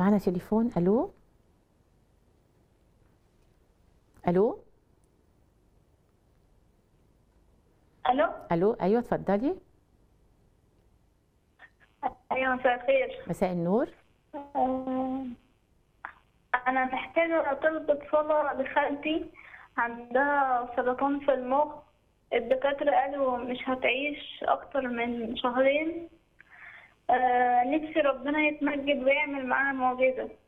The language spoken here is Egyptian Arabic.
معنا تليفون الو الو الو الو ايوه اتفضلي ايوه مساء الخير مساء النور آه، انا محتاجه طلبة صلاة لخالتي عندها سرطان في المخ الدكاترة قالوا مش هتعيش اكتر من شهرين آه، نفسي ربنا يتمجد ويعمل معاها معجزة